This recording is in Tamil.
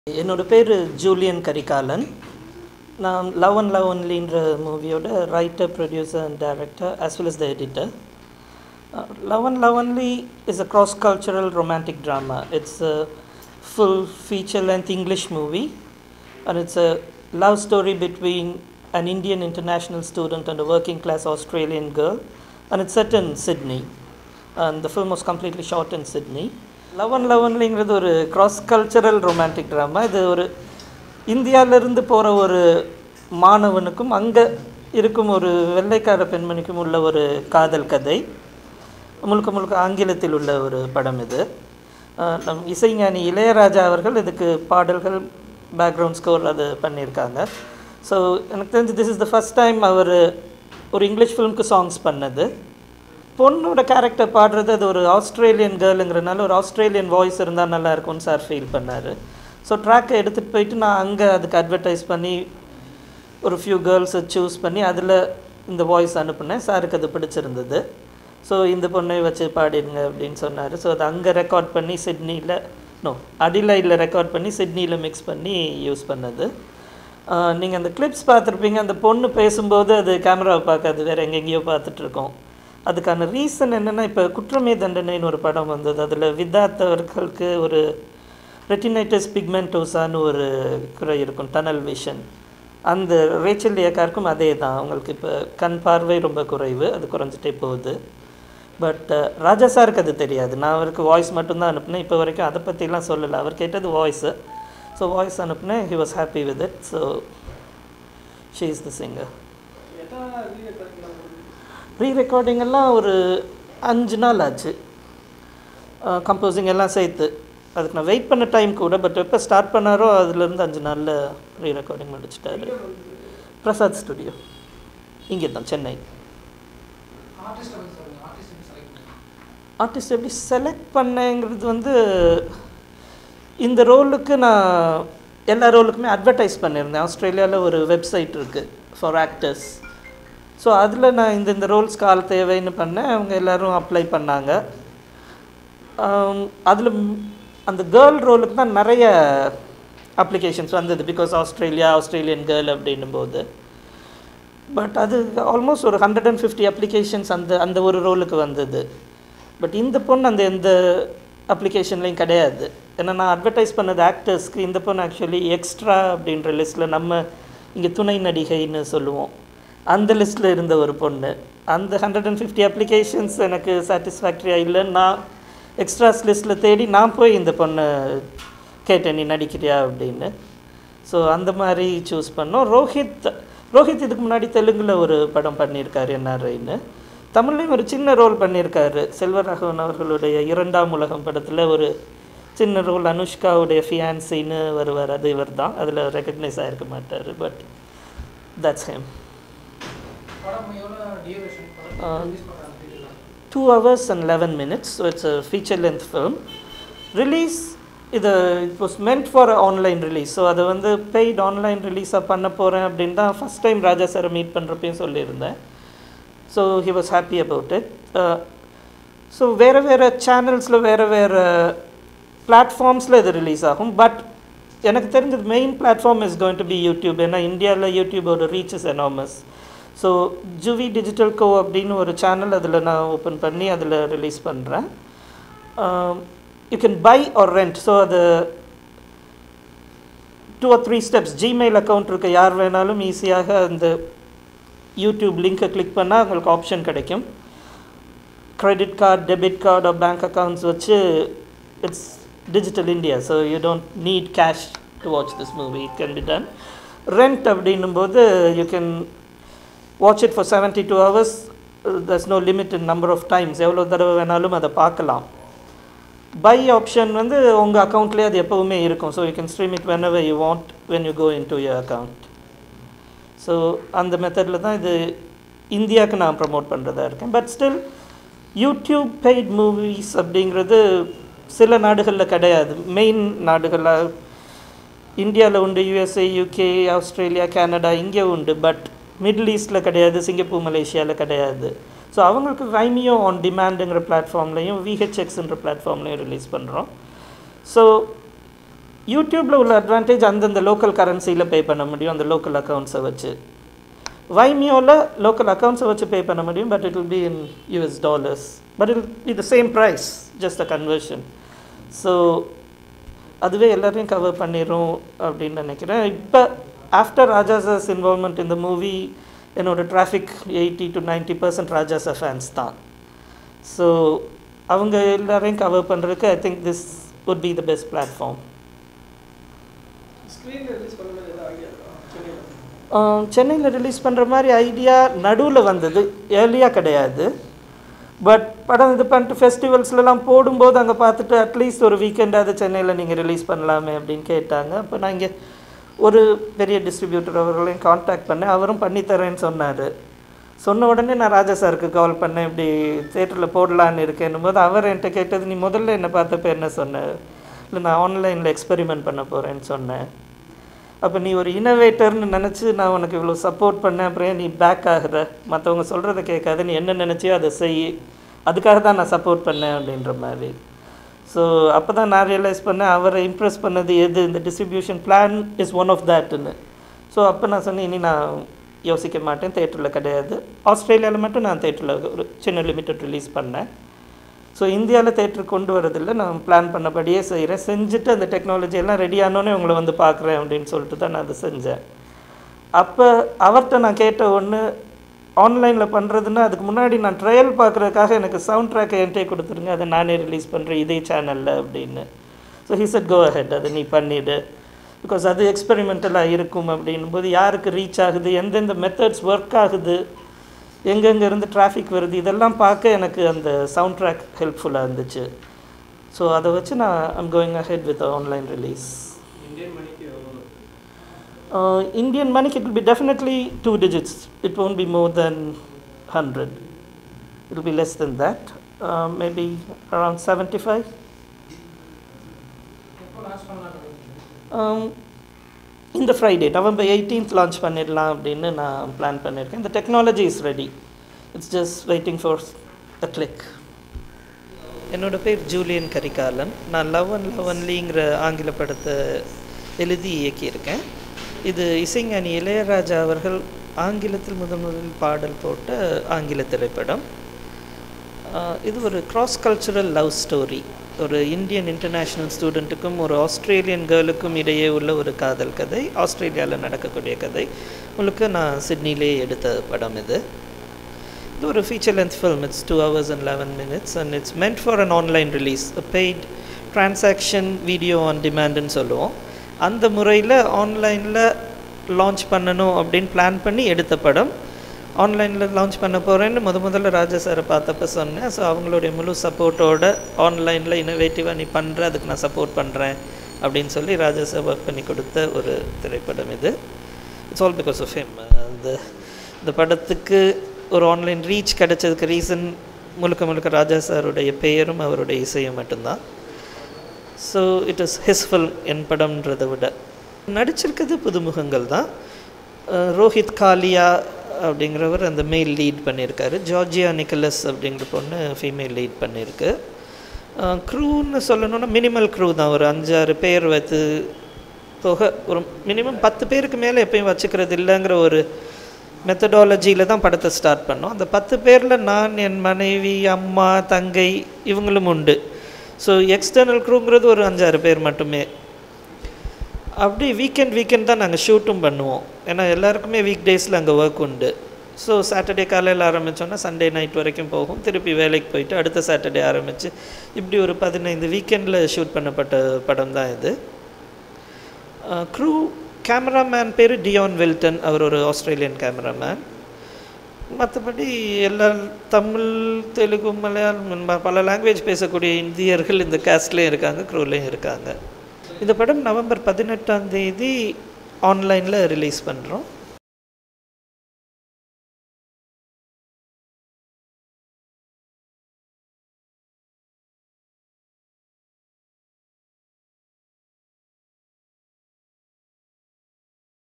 என்னோட பேர் ஜூலியன் கரிகாலன் நான் லவ் அண்ட் லவ் ஒன்லின்ற மூவியோட writer producer and director as well as the editor love and love only is a cross cultural romantic drama it's a full feature length english movie and it's a love story between an indian international student and a working class australian girl and it's set in sydney and the film was completely shot in sydney love and love ஒன்லிங்கிறது ஒரு cross cultural romantic drama இது ஒரு இந்தியாவிலேருந்து போகிற ஒரு மாணவனுக்கும் அங்கே இருக்கும் ஒரு வெள்ளைக்கார பெண்மணிக்கும் உள்ள ஒரு காதல் கதை முழுக்க முழுக்க ஆங்கிலத்தில் உள்ள ஒரு படம் இது அஹ் நம் இசைஞானி இளையராஜா அவர்கள் இதுக்கு பாடல்கள் பேக்ரவுண்ட் ஸ்கோர் அது பண்ணியிருக்காங்க ஸோ எனக்கு தெரிஞ்சு this is the first time அவர் ஒரு இங்கிலீஷ் ஃபிலிம்க்கு சாங்ஸ் பண்ணது பொண்ணோட கேரக்டர் பாடுறது அது ஒரு ஆஸ்திரேலியன் கேர்ளுங்கிறனால ஒரு ஆஸ்திரேலியன் வாய்ஸ் இருந்தால் நல்லா இருக்கும்னு சார் ஃபீல் பண்ணார் ஸோ ட்ராக்கை எடுத்துகிட்டு போயிட்டு நான் அங்கே அதுக்கு அட்வர்டைஸ் பண்ணி ஒரு ஃபியூ கேர்ள்ஸை சூஸ் பண்ணி அதில் இந்த வாய்ஸ் அனுப்புனேன் சாருக்கு அது பிடிச்சிருந்தது ஸோ இந்த பொண்ணை வச்சு பாடிடுங்க அப்படின்னு சொன்னார் ஸோ அதை அங்கே ரெக்கார்ட் பண்ணி சிட்னியில் நோ அடிலையில் ரெக்கார்ட் பண்ணி சிட்னியில் மிக்ஸ் பண்ணி யூஸ் பண்ணது நீங்கள் அந்த கிளிப்ஸ் பார்த்துருப்பீங்க அந்த பொண்ணு பேசும்போது அது கேமராவை பார்க்காது வேறு எங்கெங்கேயோ பார்த்துட்ருக்கோம் அதுக்கான ரீசன் என்னென்னா இப்போ குற்றமே தண்டனைன்னு ஒரு படம் வந்தது அதில் வித்தார்த் அவர்களுக்கு ஒரு ரெட்டினைட்டஸ் பிக்மெண்டோசான்னு ஒரு குறை இருக்கும் டனல் விஷன் அந்த ரேச்சல் ஏக்காருக்கும் அதே தான் அவங்களுக்கு இப்போ கண் பார்வை ரொம்ப குறைவு அது குறைஞ்சிட்டே போகுது பட் ராஜா சாருக்கு அது தெரியாது நான் அவருக்கு வாய்ஸ் மட்டும்தான் அனுப்புனேன் இப்போ வரைக்கும் அதை பற்றிலாம் சொல்லலை அவர் கேட்டது வாய்ஸு ஸோ வாய்ஸ் அனுப்புனேன் he was happy with it so she is the singer rerecording எல்லாம் ஒரு அஞ்சு நாள் ஆச்சு கம்போசிங் எல்லாம் சேர்த்து அதுக்கு நான் வெயிட் பண்ண டைம் கூட பட் எப்போ ஸ்டார்ட் பண்ணாரோ அதுலேருந்து அஞ்சு நாளில் ரீ ரெக்கார்டிங் முடிச்சிட்டாரு பிரசாத் ஸ்டுடியோ இங்கே தான் சென்னை ஆர்டிஸ்ட் எப்படி செலக்ட் பண்ணேங்கிறது வந்து இந்த ரோலுக்கு நான் எல்லா ரோலுக்குமே அட்வர்டைஸ் பண்ணியிருந்தேன் ஆஸ்திரேலியாவில் ஒரு வெப்சைட் இருக்குது ஃபார் ஆக்டர்ஸ் ஸோ அதில் நான் இந்த இந்த ரோல்ஸ்க்கு ஆள் தேவைன்னு பண்ணேன் அவங்க எல்லோரும் அப்ளை பண்ணாங்க அதில் அந்த கேர்ள் ரோலுக்கு தான் நிறைய அப்ளிகேஷன்ஸ் வந்தது பிகாஸ் ஆஸ்திரேலியா ஆஸ்திரேலியன் கேர்ள் அப்படின்னும் போது பட் அது ஆல்மோஸ்ட் ஒரு ஹண்ட்ரட் அண்ட் ஃபிஃப்டி அப்ளிகேஷன்ஸ் அந்த அந்த ஒரு ரோலுக்கு வந்தது பட் இந்த பொண்ணு அந்த எந்த அப்ளிகேஷன்லேயும் கிடையாது ஏன்னா நான் அட்வர்டைஸ் பண்ணது ஆக்டர்ஸ்க்கு இந்த பொண்ணு ஆக்சுவலி எக்ஸ்ட்ரா அப்படின்ற லிஸ்ட்டில் நம்ம இங்கே துணை நடிகைன்னு சொல்லுவோம் அந்த லிஸ்ட்டில் இருந்த ஒரு பொண்ணு அந்த ஹண்ட்ரட் அண்ட் ஃபிஃப்டி அப்ளிகேஷன்ஸ் எனக்கு சாட்டிஸ்ஃபேக்டரியாக இல்லைன்னு நான் எக்ஸ்ட்ராஸ் லிஸ்ட்டில் தேடி நான் போய் இந்த பொண்ணை கேட்டேன் நீ நடிக்கிறியா அப்படின்னு ஸோ அந்த மாதிரி சூஸ் பண்ணோம் ரோஹித் ரோஹித் இதுக்கு முன்னாடி தெலுங்கில் ஒரு படம் பண்ணியிருக்காரு என்ஆர்ஐன்னு தமிழ்லேயும் ஒரு சின்ன ரோல் பண்ணியிருக்காரு செல்வராகவன் அவர்களுடைய இரண்டாம் உலகம் படத்தில் ஒரு சின்ன ரோல் அனுஷ்காவுடைய ஃபியான்சின்னு வருவார் அது இவர் தான் அதில் ரெக்கக்னைஸ் ஆகிருக்க மாட்டார் but that's him two hours and eleven minutes so it's a feature length film release இது it was meant for online release so அதை வந்து பெய்ட் ஆன்லைன் ரிலீஸாக பண்ண போகிறேன் அப்படின்னு தான் ஃபஸ்ட் டைம் ராஜா சாரை மீட் பண்ணுறப்பையும் சொல்லியிருந்தேன் so he was happy about it so வேறு வேறு சேனல்ஸில் வேறு வேறு பிளாட்ஃபார்ம்ஸில் இது ரிலீஸ் ஆகும் பட் எனக்கு தெரிஞ்சது main platform is going to be YouTube ஏன்னா இந்தியாவில் யூடியூபோட reach is enormous so Juvi digital go அப்படின்னு ஒரு சேனல் அதில் நான் ஓப்பன் பண்ணி அதில் ரிலீஸ் பண்ணுறேன் you can buy or rent so அது two or three steps Gmail account இருக்க யார் வேணாலும் ஈஸியாக அந்த யூடியூப் லிங்க்கை கிளிக் பண்ணால் உங்களுக்கு ஆப்ஷன் கிடைக்கும் credit card debit card or bank accounts வச்சு it's digital India so you don't need cash to watch this movie it can be done rent அப்படின்னும் போது you can watch it for seventy two hours thus no limit in number of times எவ்வளோ தடவை வேணாலும் அதை பார்க்கலாம் பை ஆப்ஷன் வந்து உங்கள் அக்கௌண்ட்லேயே அது எப்போவுமே இருக்கும் so you can stream it whenever you want when you go in to your account so அந்த மெத்தடில் தான் இது இந்தியாவுக்கு நான் ப்ரமோட் பண்ணுறதா இருக்கேன் but still YouTube paid movies அப்படிங்கிறது சில நாடுகளில் கிடையாது மெயின் நாடுகளில் இந்தியாவில் உண்டு யூஎஸ்ஏ யூகே ஆஸ்திரேலியா கனடா இங்கே உண்டு பட் மிடில் ஈஸ்டில் கிடையாது சிங்கப்பூர் மலேசியாவில் கிடையாது ஸோ அவங்களுக்கு வைமியோ ஆன் டிமாண்டுங்கிற பிளாட்ஃபார்ம்லையும் விஹெச்எக்ஸ்ன்ற பிளாட்ஃபார்ம்லையும் ரிலீஸ் பண்ணுறோம் ஸோ யூடியூப்பில் உள்ள அட்வான்டேஜ் அந்தந்த லோக்கல் கரன்சியில் பே பண்ண முடியும் அந்த லோக்கல் அக்கௌண்ட்ஸை வச்சு வைமியோவில் லோக்கல் அக்கௌண்ட்ஸை வச்சு பே பண்ண முடியும் but it will be in US dollars but it be the same price just a conversion so அதுவே எல்லாரையும் கவர் பண்ணிடும் அப்படின்னு நினைக்கிறேன் இப்போ ஆஃப்டர் ராஜாசாஸ் இன்வால்மெண்ட் இந்த மூவி என்னோட traffic eighty to ninety percent ராஜாசா ஃபேன்ஸ் தான் ஸோ அவங்க எல்லாரையும் கவர் பண்ணுறதுக்கு I think this would be the best platform ஸ்க்ரீனில் ரிலீஸ் பண்ண மாதிரி ஏதாவது ஐடியா இருக்கா சென்னையில் சென்னையில் ரிலீஸ் பண்ணுற மாதிரி ஐடியா நடுவில் வந்தது ஏர்லியாக கிடையாது பட் படம் இது பண்ணிட்டு ஃபெஸ்டிவல்ஸ்லலாம் போடும்போது அங்கே பார்த்துட்டு அட்லீஸ்ட் ஒரு வீக்கெண்டாவது சென்னையில் நீங்கள் ரிலீஸ் பண்ணலாமே அப்படின்னு கேட்டாங்க அப்போ நான் இங்கே ஒரு பெரிய டிஸ்ட்ரிபியூட்டர் அவர்களையும் காண்டாக்ட் பண்ணேன் அவரும் பண்ணித்தரேன்னு சொன்னார் சொன்ன உடனே நான் ராஜா சாருக்கு கால் பண்ணேன் இப்படி தேட்டரில் போடலான்னு இருக்கேன்னும் போது அவர் என்கிட்ட கேட்டது நீ முதல்ல என்னை பார்த்தப்ப என்ன சொன்ன இல்லை நான் ஆன்லைனில் எக்ஸ்பெரிமெண்ட் பண்ண போகிறேன்னு சொன்னேன் அப்போ நீ ஒரு இனோவேட்டர்னு நினச்சி நான் உனக்கு இவ்வளோ சப்போர்ட் பண்ணேன் அப்புறம் ஏன் நீ பேக் ஆகுற மற்றவங்க சொல்கிறத கேட்காத நீ என்ன நினச்சியோ அதை செய் அதுக்காக தான் நான் சப்போர்ட் பண்ணேன் அப்படின்ற மாதிரி ஸோ அப்போ தான் நான் ரியலைஸ் பண்ணேன் அவரை இம்ப்ரெஸ் பண்ணது எது இந்த distribution plan is one of தேட்டுன்னு ஸோ அப்போ நான் சொன்னேன் இனி நான் யோசிக்க மாட்டேன் தேட்டரில் கிடையாது ஆஸ்திரேலியாவில் மட்டும் நான் தேட்டரில் ஒரு சின்ன லிமிட்டட் ரிலீஸ் பண்ணேன் ஸோ இந்தியாவில் தேட்டருக்கு கொண்டு வரதில்லை நான் பிளான் பண்ணபடியே செய்கிறேன் செஞ்சுட்டு அந்த டெக்னாலஜி எல்லாம் ரெடி ஆனோடனே உங்களை வந்து பார்க்குறேன் அப்படின்னு சொல்லிட்டு தான் நான் அதை செஞ்சேன் அப்போ அவர்கிட்ட நான் கேட்ட ஒன்று ஆன்லைனில் பண்ணுறதுன்னா அதுக்கு முன்னாடி நான் ட்ரையல் பார்க்குறதுக்காக எனக்கு சவுண்ட் ட்ராக்கை என்கிட்ட கொடுத்துருங்க அதை நானே ரிலீஸ் பண்ணுறேன் இதே சேனலில் அப்படின்னு so he said go ahead அதை நீ பண்ணிவிடு பிகாஸ் அது எக்ஸ்பெரிமெண்டலாக இருக்கும் அப்படின்னும் போது யாருக்கு ரீச் ஆகுது எந்தெந்த மெத்தட்ஸ் ஒர்க் ஆகுது எங்கெங்கே இருந்து டிராஃபிக் வருது இதெல்லாம் பார்க்க எனக்கு அந்த சவுண்ட் ட்ராக் ஹெல்ப்ஃபுல்லாக இருந்துச்சு ஸோ அதை வச்சு நான் I'm going ahead with online release Indian மணிக்கு எவ்வளோ இந்தியன் மணிக்கு it will be definitely two digits it won't be more than 100 it will be less than that uh, maybe around 75 எப்போ லான்ச் பண்ணலாம்னு நினைக்கிறீங்க um, இந்த ஃப்ரைடே நவம்பர் எயிட்டீன்த் லான்ச் பண்ணிடலாம் அப்படின்னு நான் பிளான் பண்ணியிருக்கேன் இந்த technology is ready it's just waiting for a click என்னோட பேர் ஜூலியன் கரிகாலன் நான் லவ் அண்ட் லவன்லிங்கிற ஆங்கில படத்தை எழுதி இயக்கியிருக்கேன் இது இசைஞானி இளையராஜா அவர்கள் ஆங்கிலத்தில் முதன் முதலில் பாடல் போட்ட ஆங்கில திரைப்படம் ஆஹ் இது ஒரு கிராஸ் கல்ச்சுரல் லவ் ஸ்டோரி ஒரு இந்தியன் இன்டர்நேஷ்னல் ஸ்டூடெண்ட்டுக்கும் ஒரு ஆஸ்திரேலியன் கேர்ளுக்கும் இடையே உள்ள ஒரு காதல் கதை ஆஸ்திரேலியாவில் நடக்கக்கூடிய கதை உங்களுக்கு நான் சிட்னிலே எடுத்த படம் இது இது ஒரு feature length film it's two hours and eleven minutes and it's meant for an online release paid transaction video on டிமாண்டுன்னு சொல்லுவோம் அந்த முறையில் ஆன்லைனில் லான்ச் பண்ணணும் அப்படின்னு பிளான் பண்ணி எடுத்த படம் ஆன்லைனில் லான்ச் பண்ண போகிறேன்னு முத முதல்ல ராஜா சாரை பார்த்தப்ப சொன்னேன் ஸோ அவங்களுடைய முழு சப்போர்ட்டோட ஆன்லைனில் இன்னோவேட்டிவாக நீ பண்ணுற அதுக்கு நான் சப்போர்ட் பண்ணுறேன் அப்படின்னு சொல்லி ராஜா சார் ஒர்க் பண்ணி கொடுத்த ஒரு திரைப்படம் இது it's all because of him அந்த இந்த படத்துக்கு ஒரு ஆன்லைன் ரீச் கிடைச்சதுக்கு ரீசன் முழுக்க முழுக்க ராஜா சாருடைய பெயரும் அவருடைய இசையும் மட்டும்தான் so it is his film என் படம்ன்றதை விட நடிச்சிருக்கிறது புதுமுகங்கள் தான் அஹ் ரோஹித் காலியா அப்படிங்கிறவர் அந்த மெயில் லீட் பண்ணியிருக்காரு ஜார்ஜியா நிக்கலஸ் அப்படிங்கிற பொண்ணு ஃபீமேல் லீட் பண்ணியிருக்கு க்ரூன்னு சொல்லணும்னா மினிமல் க்ரூ தான் ஒரு அஞ்சாறு பேர் வைத்து தொகை ஒரு மினிமம் பத்து பேருக்கு மேலே எப்பயும் வச்சுக்கிறது இல்லைங்கிற ஒரு மெத்தடாலஜியில் தான் படத்தை ஸ்டார்ட் பண்ணோம் அந்த பத்து பேரில் நான் என் மனைவி அம்மா தங்கை இவங்களும் உண்டு ஸோ எக்ஸ்டர்னல் க்ரூங்கிறது ஒரு அஞ்சாறு பேர் மட்டுமே அப்படி வீக்கெண்ட் வீக்கெண்ட் தான் நாங்கள் ஷூட்டும் பண்ணுவோம் ஏன்னா எல்லாருக்குமே வீக் டேஸில் அங்கே ஒர்க் உண்டு ஸோ சாட்டர்டே காலையில் ஆரம்பித்தோன்னா சண்டே நைட் வரைக்கும் போகும் திருப்பி வேலைக்கு போயிட்டு அடுத்த சாட்டர்டே ஆரம்பித்து இப்படி ஒரு பதினைந்து வீக்கெண்டில் ஷூட் பண்ணப்பட்ட படம் தான் இது க்ரூ கேமராமேன் பேர் டியான் வெல்டன் அவர் ஒரு ஆஸ்திரேலியன் கேமராமேன் மற்றபடி எல்லா தமிழ் தெலுங்கு மலையாளம் ம- பல லாங்குவேஜ் பேசக்கூடிய இந்தியர்கள் இந்த கேஸ்ட்லேயும் இருக்காங்க க்ரூலேயும் இருக்காங்க இந்த படம் நவம்பர் பதினெட்டாம் தேதி ஆன்லைனில் ரிலீஸ் பண்ணுறோம்